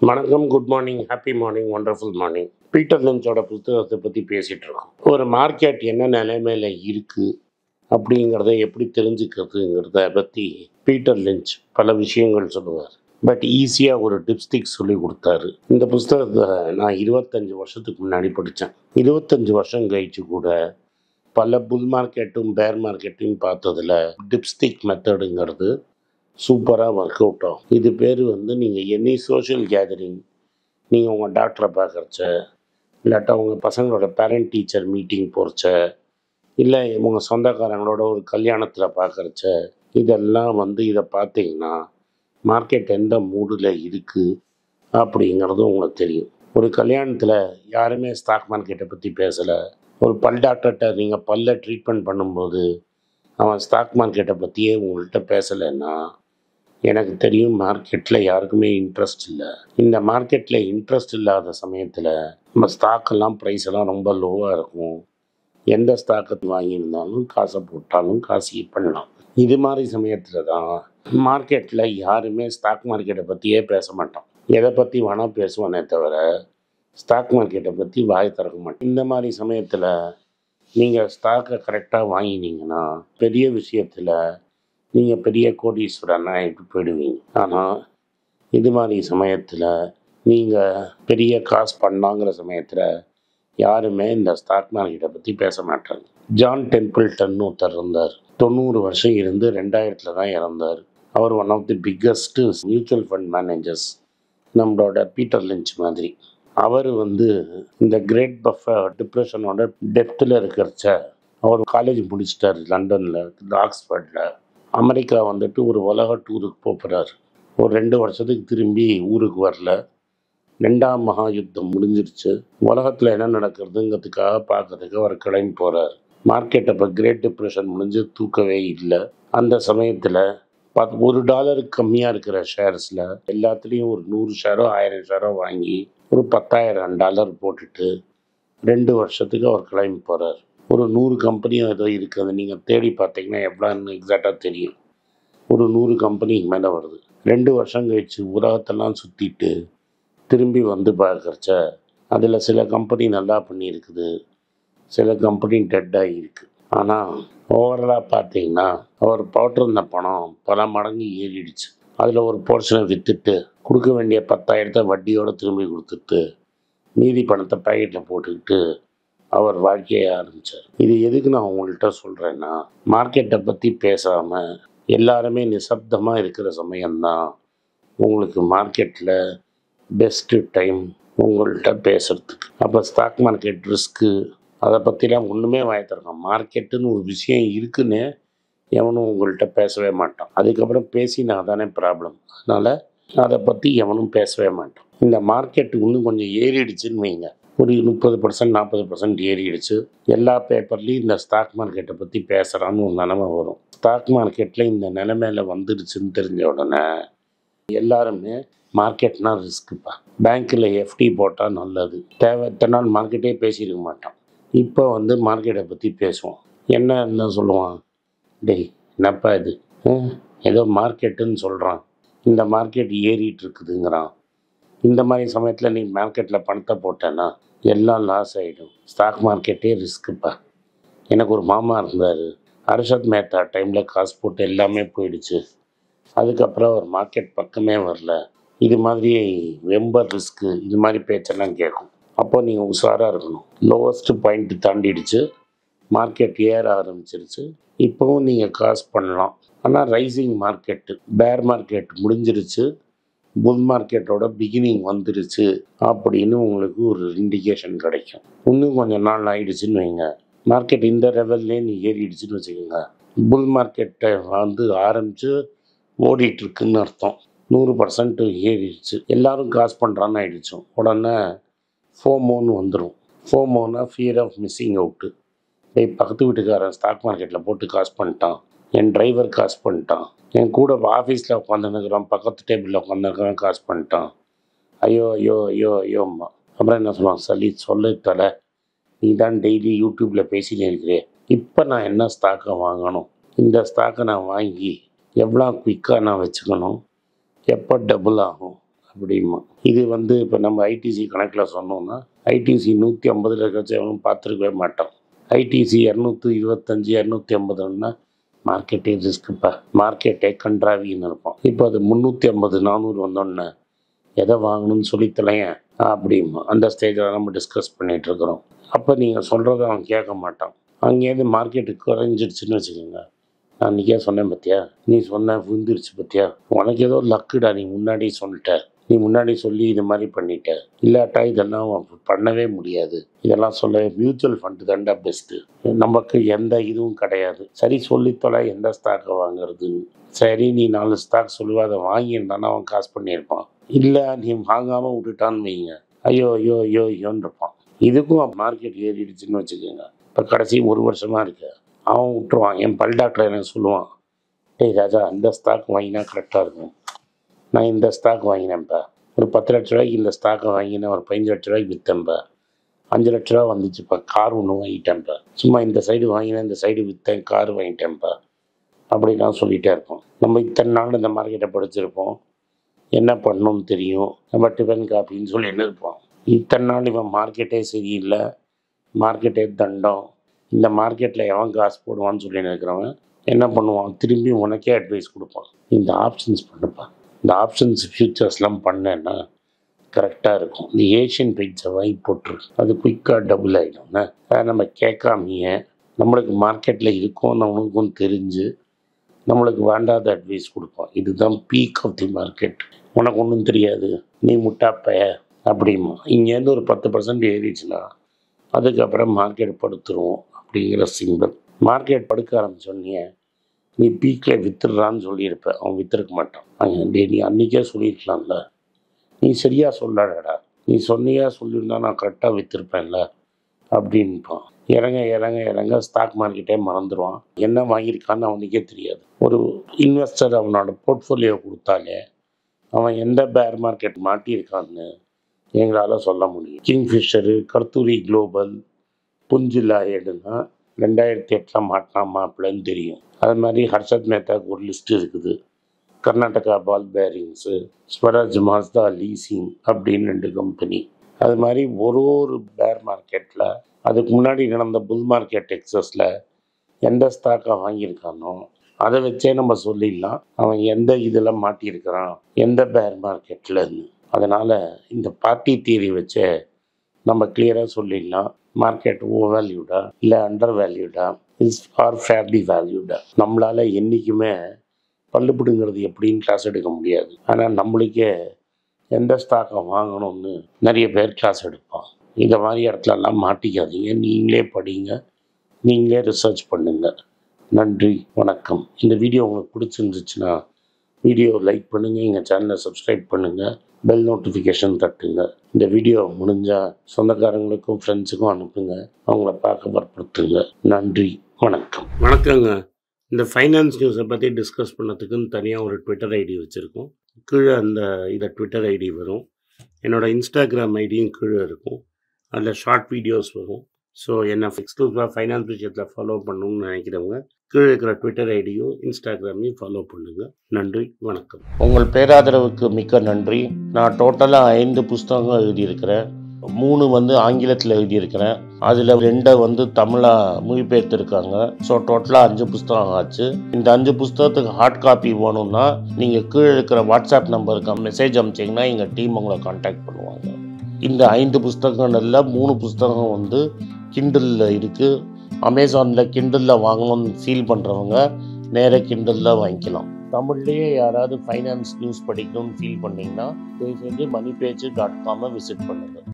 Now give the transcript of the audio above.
வணக்கம் good morning happy morning wonderful morning Peter லென்ஸோட புத்தகத்தை பற்றி பேசிகிட்டு இருக்கோம் ஒரு மார்க்கெட் என்ன நிலைமையில் இருக்குது அப்படிங்கிறத எப்படி தெரிஞ்சுக்கிறதுங்கிறத பற்றி பீட்டர் லென்ச் பல விஷயங்கள் சொல்லுவார் பட் ஈஸியாக ஒரு டிப்ஸ்டிக் சொல்லி கொடுத்தாரு இந்த புஸ்தகத்தை நான் இருபத்தஞ்சி வருஷத்துக்கு முன்னாடி படித்தேன் இருபத்தஞ்சி வருஷம் கழிச்சு கூட பல புல் மார்க்கெட்டும் பேர் மார்க்கெட்டும் பார்த்ததுல டிப்ஸ்டிக் மெத்தடுங்கிறது சூப்பராக ஒர்க் அவுட் ஆகும் இது பேர் வந்து நீங்கள் எனி சோஷியல் கேதரிங் நீங்கள் உங்கள் டாக்டரை பார்க்குறச்ச இல்லாட்டா உங்கள் பசங்களோட பேரண்ட் டீச்சர் மீட்டிங் போகிறச்ச இல்லை உங்கள் சொந்தக்காரங்களோட ஒரு கல்யாணத்தில் பார்க்குறச்ச இதெல்லாம் வந்து இதை பார்த்தீங்கன்னா மார்க்கெட் எந்த மூடில் இருக்குது அப்படிங்கிறது உங்களுக்கு தெரியும் ஒரு கல்யாணத்தில் யாருமே ஸ்டாக் மார்க்கெட்டை பற்றி பேசலை ஒரு பல் டாக்டர்கிட்ட நீங்கள் பல்ல ட்ரீட்மெண்ட் பண்ணும்போது அவன் ஸ்டாக் மார்க்கெட்டை பற்றியே உங்கள்கிட்ட பேசலைன்னா எனக்கு தெரியும் மார்க்கெட்டில் யாருக்குமே இன்ட்ரெஸ்ட் இல்லை இந்த மார்க்கெட்டில் இன்ட்ரெஸ்ட் இல்லாத சமயத்தில் நம்ம ஸ்டாக்கெல்லாம் ப்ரைஸ் எல்லாம் ரொம்ப லோவாக இருக்கும் எந்த ஸ்டாக்கை வாங்கியிருந்தாலும் காசை போட்டாலும் காசு ஈட் பண்ணலாம் இது மாதிரி சமயத்தில் தான் மார்க்கெட்டில் யாருமே ஸ்டாக் மார்க்கெட்டை பற்றியே பேச மாட்டோம் எதை பற்றி வேணால் பேசுவானே தவிர ஸ்டாக் மார்க்கெட்டை பற்றி வாய் திறக்க மாட்டோம் இந்த மாதிரி சமயத்தில் நீங்கள் ஸ்டாக்கை கரெக்டாக வாங்கினீங்கன்னா பெரிய விஷயத்தில் நீங்கள் பெரிய கோடீஸ்வரனா ஆகிட்டு போயிடுவீங்க ஆனால் இது மாதிரி சமயத்தில் நீங்கள் பெரிய காசு பண்ணாங்கிற சமயத்தில் யாருமே இந்த ஸ்டாக் மார்க்கெட்டை பற்றி பேச மாட்டாங்க ஜான் டெம்பிள்டன் ஒருத்தர் இருந்தார் தொண்ணூறு வருஷம் இருந்து ரெண்டாயிரத்தில் தான் இறந்தார் அவர் one of the biggest mutual fund managers நம்மளோட பீட்டர் லிஞ்ச் மாதிரி அவர் வந்து இந்த கிரேட் பஃப டிப்ரெஷனோட டெப்த்தில் இருக்கிறச்ச அவர் காலேஜ் முடிச்சிட்டார் லண்டனில் ஆக்ஸ்ஃபர்டில் அமெரிக்கா வந்துட்டு ஒரு உலக டூருக்கு போகிறார் ஒரு ரெண்டு வருஷத்துக்கு திரும்பி ஊருக்கு வரல ரெண்டாம் மகா யுத்தம் முடிஞ்சிருச்சு உலகத்தில் என்ன நடக்கிறதுங்கிறதுக்காக பார்க்கறதுக்கு அவர் கிளம்பி போகிறார் மார்க்கெட் அப்போ கிரேட் டிப்ரெஷன் முடிஞ்சு தூக்கவே இல்லை அந்த சமயத்தில் பத் ஒரு டாலருக்கு கம்மியாக இருக்கிற ஷேர்ஸில் எல்லாத்துலேயும் ஒரு நூறு ஷேரோ ஆயிரம் ஷேரோ வாங்கி ஒரு பத்தாயிரம் டாலர் போட்டுட்டு ரெண்டு வருஷத்துக்கு அவர் கிளம்பி போகிறார் ஒரு நூறு கம்பெனியும் ஏதோ இருக்குது நீங்கள் தேடி பார்த்தீங்கன்னா எவ்வளோன்னு எக்ஸாக்டாக தெரியும் ஒரு நூறு கம்பெனிக்கு மேலே வருது ரெண்டு வருஷம் கழிச்சு உலகத்தெல்லாம் சுற்றிட்டு திரும்பி வந்து பார்க்குறச்ச அதில் சில கம்பெனி நல்லா பண்ணியிருக்குது சில கம்பெனி டெட்டாகி இருக்கு ஆனால் ஓவரலாக பார்த்தீங்கன்னா அவர் போட்டிருந்த பணம் பல மடங்கு ஏறிடுச்சு அதில் ஒரு போர்ஷனை விற்றுட்டு கொடுக்க வேண்டிய பத்தாயிரத்தை வட்டியோடு திரும்பி கொடுத்துட்டு மீதி பணத்தை பாக்கெட்டில் போட்டுக்கிட்டு அவர் வாழ்க்கையை ஆரம்பித்தார் இது எதுக்கு நான் உங்கள்கிட்ட சொல்கிறேன்னா மார்க்கெட்டை பற்றி பேசாமல் எல்லாருமே நிசப்தமாக இருக்கிற சமயம்தான் உங்களுக்கு மார்க்கெட்டில் பெஸ்ட்டு டைம் உங்கள்கிட்ட பேசுகிறதுக்கு அப்போ ஸ்டாக் மார்க்கெட் ரிஸ்க்கு அதை பற்றிலாம் ஒன்றுமே வாய்த்திருக்கான் மார்க்கெட்டுன்னு ஒரு விஷயம் இருக்குன்னு எவனும் உங்கள்கிட்ட பேசவே மாட்டான் அதுக்கப்புறம் பேசினா தானே ப்ராப்ளம் அதனால் அதை பற்றி எவனும் பேசவே மாட்டான் இந்த மார்க்கெட் இன்னும் கொஞ்சம் ஏறிடுச்சுன்னு வைங்க ஒரு முப்பது பர்சன்ட் நாற்பது பர்சன்ட் ஏறிடுச்சு எல்லா பேப்பர்லேயும் இந்த ஸ்டாக் மார்க்கெட்டை பற்றி பேசுகிறான்னு ஒரு நிலமை வரும் ஸ்டாக் மார்க்கெட்டில் இந்த நிலைமையில வந்துடுச்சுன்னு தெரிஞ்ச உடனே எல்லாருமே மார்க்கெட்னா ரிஸ்க்குப்பா பேங்க்கில் எஃப்டி போட்டால் நல்லது தேவை இத்தனை நாள் மார்க்கெட்டே பேசியிருக்க மாட்டான் இப்போ வந்து மார்க்கெட்டை பற்றி பேசுவோம் என்ன என்ன சொல்லுவான் டேய் என்னப்பா இது ஹம், ஏதோ மார்க்கெட்டுன்னு சொல்கிறான் இந்த மார்க்கெட் ஏறிட்டு இருக்குதுங்கிறான் இந்த மாதிரி சமயத்தில் நீ மார்க்கெட்டில் பணத்தை போட்டேன்னா எல்லாம் லாஸ் ஆகிடும் ஸ்டாக் மார்க்கெட்டே ரிஸ்க்குப்பா எனக்கு ஒரு மாமா இருந்தார் அர்ஷத் மேத்தா டைமில் காசு போட்டு எல்லாமே போயிடுச்சு அதுக்கப்புறம் ஒரு மார்க்கெட் பக்கமே வரல இது மாதிரி ரொம்ப ரிஸ்க்கு இது மாதிரி பேச்செல்லாம் கேட்கும் அப்போ நீங்கள் உஷாராக இருக்கணும் லோவஸ்ட் பாயிண்ட் தாண்டிடுச்சு மார்க்கெட் ஏற ஆரம்பிச்சிருச்சு இப்போவும் நீங்கள் காசு பண்ணலாம் ஆனால் ரைசிங் மார்க்கெட்டு பேர் மார்க்கெட் முடிஞ்சிருச்சு புல் மார்க்கெட்டோட பிகினிங் வந்துருச்சு அப்படின்னு உங்களுக்கு ஒரு இண்டிகேஷன் கிடைக்கும் இன்னும் கொஞ்சம் நாள் ஆயிடுச்சுன்னு வைங்க மார்க்கெட் இந்த லெவல்லே நீ ஏறிடுச்சுன்னு வச்சுக்கோங்க புல் மார்க்கெட்டை வந்து ஆரம்பித்து ஓடிட்டு இருக்குன்னு அர்த்தம் நூறு பர்சன்ட் ஏறிடுச்சு எல்லாரும் காசு பண்ணுறான்னு ஆயிடுச்சு உடனே ஃபோமோன்னு வந்துடும் ஃபோமோனா ஃபியர் ஆஃப் மிஸ்ஸிங் அவுட்டு டேய் பக்கத்து வீட்டுக்காரன் ஸ்டாக் மார்க்கெட்டில் போட்டு காசு பண்ணிட்டான் என் டிரைவர் காசு பண்ணிட்டான் என் கூட ஆஃபீஸில் உட்காந்துருக்கிறான் பக்கத்து டேபிளில் உட்காந்துருக்கிறான் காசு பண்ணிட்டான் ஐயோ ஐயோ ஐயோ ஐயோ அம்மா அப்புறம் என்ன சொல்லுவான் சளி சொல்லு தலை நீ தான் டெய்லி யூடியூப்பில் பேசினே இருக்கிறே இப்போ நான் என்ன ஸ்டாக்கை வாங்கணும் இந்த ஸ்டாக்கை நான் வாங்கி எவ்வளோ குயிக்காக நான் வச்சுக்கணும் எப்போ டபுள் ஆகும் அப்படிமா இது வந்து இப்போ நம்ம ஐடிசி கணக்கில் சொன்னோம்னா ஐடிசி நூற்றி ஐம்பதில் இருக்கிறவங்க பார்த்துருக்கவே மாட்டோம் ஐடிசி இரநூத்தி இருபத்தஞ்சி இரநூத்தி ஐம்பதுன்னா மார்க்கெட்டே ரிஸ்க்குப்பா மார்க்கெட்டே கன்றாவின்னு இருப்போம் இப்போ அது முந்நூற்றி ஐம்பது நானூறு வந்தோடனே எதை வாங்கணும்னு சொல்லித்தலையன் அப்படிமா அந்த ஸ்டேஜில் நம்ம டிஸ்கஸ் பண்ணிகிட்டு இருக்கிறோம் அப்போ நீங்கள் சொல்கிறத அவன் கேட்க மாட்டான் அங்கேருந்து மார்க்கெட்டு குறைஞ்சிடுச்சுன்னு வச்சுக்கோங்க நான் அன்றைக்கே சொன்னேன் பார்த்தியா நீ சொன்ன விழுந்துருச்சு பார்த்தியா உனக்கு ஏதோ லக்குடா நீ முன்னாடி சொல்லிட்ட நீ முன்னாடி சொல்லி இது மாதிரி பண்ணிட்ட இல்லாட்டா இதெல்லாம் அவன் பண்ணவே முடியாது இதெல்லாம் சொல்ல மியூச்சுவல் ஃபண்டு தாண்டா பெஸ்ட்டு நமக்கு எந்த இதுவும் கிடையாது சரி சொல்லித்தொலை எந்த ஸ்டாக்கை வாங்குறதுன்னு சரி நீ நாலு ஸ்டாக் சொல்லுவா அதை வாங்கியிருந்தானா அவன் காசு பண்ணியிருப்பான் இல்லை நீ வாங்காமல் விட்டுட்டான்னு வைங்க ஐயோ ஐயோ ஐயோ ஐயோன்னு இருப்பான் இதுக்கும் மார்க்கெட் ஏறிடுச்சுன்னு வச்சுக்கோங்க இப்போ கடைசி ஒரு வருஷமாக இருக்கு அவன் விட்டுருவான் என் பல் டாக்டர் எனக்கு சொல்லுவான் டேய் ராஜா அந்த ஸ்டாக் வாங்கினா கரெக்டாக இருக்கும் நான் இந்த ஸ்டாக் வாங்கினேன்ப்பா ஒரு பத்து லட்ச ரூபாய்க்கு இந்த ஸ்டாக்கை வாங்கினேன் ஒரு பதினஞ்சு லட்ச ரூபாய்க்கு விற்றேன்ப்பா அஞ்சு லட்ச ரூபா வந்துச்சுப்பா கார் ஒன்று வாங்கிட்டேன்ப்பா சும்மா இந்த சைடு வாங்கினேன் இந்த சைடு விற்றேன் கார் வாங்கிட்டேன்ப்பா அப்படிலாம் சொல்லிகிட்டே இருப்போம் நம்ம இத்தனை நாள் இந்த மார்க்கெட்டை படிச்சிருப்போம் என்ன பண்ணணும்னு தெரியும் நம்ம டிஃபன் காப்பின்னு சொல்லி என்ன இருப்போம் இத்தனை நாள் இவன் மார்க்கெட்டே சரியில்லை மார்க்கெட்டே தண்டம் இந்த மார்க்கெட்டில் எவன் காசு போடுவான்னு சொல்லி நினைக்கிறவன் என்ன பண்ணுவான் திரும்பி உனக்கே அட்வைஸ் கொடுப்பான் இந்த ஆப்ஷன்ஸ் பண்ணுப்பா இந்த ஆப்ஷன்ஸ் ஃபியூச்சர்ஸ்லாம் பண்ணேன்னா கரெக்டாக இருக்கும் இந்த ஏஷியன் பெயிண்ட்ஸை வாங்கி போட்டுரு அது குயிக்காக டபுள் ஆகிடும்னா அதை நம்ம கேட்காமையே நம்மளுக்கு மார்க்கெட்டில் இருக்கும் நம்மளுக்கும் தெரிஞ்சு நம்மளுக்கு வேண்டாத அட்வைஸ் கொடுப்பான் இதுதான் பீக் ஆஃப் தி மார்க்கெட் உனக்கு ஒன்றும் தெரியாது நீ முட்டாப்பைய அப்படிமா இங்கேருந்து ஒரு பத்து பர்சன்ட் ஏறிச்சுன்னா அதுக்கப்புறம் மார்க்கெட் படுத்துருவோம் அப்படிங்கிற சிம்பிள் மார்க்கெட் படுக்க ஆரம்பிச்சோடனே நீ பீக்கில் வித்துடுறான்னு சொல்லியிருப்ப அவன் வித்துருக்க மாட்டான் அவன் டே நீ அன்றைக்கே சொல்லியிருக்கலாம்ல நீ சரியாக சொல்லாடா நீ சொன்னியா சொல்லியிருந்தா நான் கரெக்டாக விற்றுருப்பேன்ல அப்படின்பான் இறங்க இறங்க இறங்க ஸ்டாக் மார்க்கெட்டே மறந்துடுவான் என்ன வாங்கியிருக்கான்னு அவனுக்கே தெரியாது ஒரு இன்வெஸ்டர் அவனோட போர்ட்ஃபோலியோ கொடுத்தாலே அவன் எந்த பேர் மார்க்கெட் மாட்டியிருக்கான்னு எங்களால் சொல்ல முடியும் கிங்ஃபிஷரு கர்த்தூரி குளோபல் புஞ்சிலா ஏடுனா ரெண்டாயிரத்தி எட்டில் மாட்டினா மாப்பிள்ளைன்னு தெரியும் அது மாதிரி ஹர்ஷத் மேத்தாக்கு ஒரு லிஸ்ட் இருக்குது Karnataka ball bearings Swaraj Mazda leasing அப்படின்னு ரெண்டு கம்பெனி அது மாதிரி ஒரு ஒரு பேர் மார்க்கெட்டில் அதுக்கு முன்னாடி நடந்த புல் மார்க்கெட் எக்ஸஸில் எந்த ஸ்டாக்கை வாங்கியிருக்கானோ அதை வச்சே நம்ம சொல்லிடலாம் அவன் எந்த இதில் மாட்டியிருக்கிறான் எந்த பேர் மார்க்கெட்லன்னு அதனால் இந்த பார்ட்டி தியரி வச்சே நம்ம கிளியராக சொல்லிடலாம் மார்க்கெட் ஓவர் வேல்யூடா இல்லை under valued is or fairly valued நம்மளால் என்றைக்குமே பல்லுபிடுங்கிறது எப்படின்னு கிளாஸ் எடுக்க முடியாது ஆனால் நம்மளுக்கே எந்த ஸ்டாக்கை வாங்கணும்னு நிறைய பேர் கிளாஸ் எடுப்பான் இந்த மாதிரி இடத்துலலாம் மாட்டிக்காதீங்க நீங்களே படிங்க நீங்களே ரிசர்ச் பண்ணுங்கள் நன்றி வணக்கம் இந்த வீடியோ உங்களுக்கு பிடிச்சிருந்துச்சுன்னா வீடியோ லைக் பண்ணுங்கள் எங்கள் சேனலை சப்ஸ்கிரைப் பண்ணுங்கள் பெல் நோட்டிஃபிகேஷன் தட்டுங்க இந்த வீடியோ முடிஞ்சால் சொந்தக்காரங்களுக்கும் ஃப்ரெண்ட்ஸுக்கும் அனுப்புங்க அவங்கள பார்க்க வற்புறுத்துங்க நன்றி வணக்கம் வணக்கங்க இந்த ஃபைனான்ஸ் நியூஸை பற்றி டிஸ்கஸ் பண்ணதுக்குன்னு தனியாக ஒரு ட்விட்டர் ஐடி வச்சுருக்கோம் கீழே அந்த இதை ட்விட்டர் ஐடி வரும் என்னோடய இன்ஸ்டாகிராம் ஐடியும் கீழே இருக்கும் அதில் ஷார்ட் வீடியோஸ் வரும் ஸோ என்னை எக்ஸ்க்ளூசிவாக ஃபைனான்ஸ் விஷயத்தில் ஃபாலோ பண்ணணும்னு நினைக்கிறவங்க கீழே இருக்கிற ட்விட்டர் ஐடியும் இன்ஸ்டாகிராமையும் ஃபாலோ பண்ணுங்கள் நன்றி வணக்கம் உங்கள் பேராதரவுக்கு மிக்க நன்றி நான் டோட்டலாக ஐந்து புஸ்தகங்கள் எழுதியிருக்கிறேன் மூணு வந்து ஆங்கிலத்தில் எழுதியிருக்கிறேன் அதில் ரெண்டை வந்து தமிழாக மொழிபெயர்த்துருக்காங்க ஸோ டோட்டலாக அஞ்சு புஸ்தகம் ஆச்சு இந்த அஞ்சு புஸ்தகத்துக்கு ஹார்ட் காப்பி வேணும்னா நீங்கள் கீழே இருக்கிற வாட்ஸ்அப் நம்பருக்கு மெசேஜ் அனுப்பிச்சிங்கன்னா எங்கள் டீம் உங்களை காண்டாக்ட் பண்ணுவாங்க இந்த ஐந்து புஸ்தகங்களில் மூணு புஸ்தகம் வந்து கிண்டலில் இருக்குது அமேசானில் கிண்டலில் வாங்கணும்னு ஃபீல் பண்ணுறவங்க நேராக கிண்டலில் வாங்கிக்கலாம் தமிழ்லேயே யாராவது ஃபைனான்ஸ் நியூஸ் படிக்கணும்னு ஃபீல் பண்ணிங்கன்னா தயவு செஞ்சு மணி பேஜ் டாட் காமை விசிட் பண்ணுங்கள்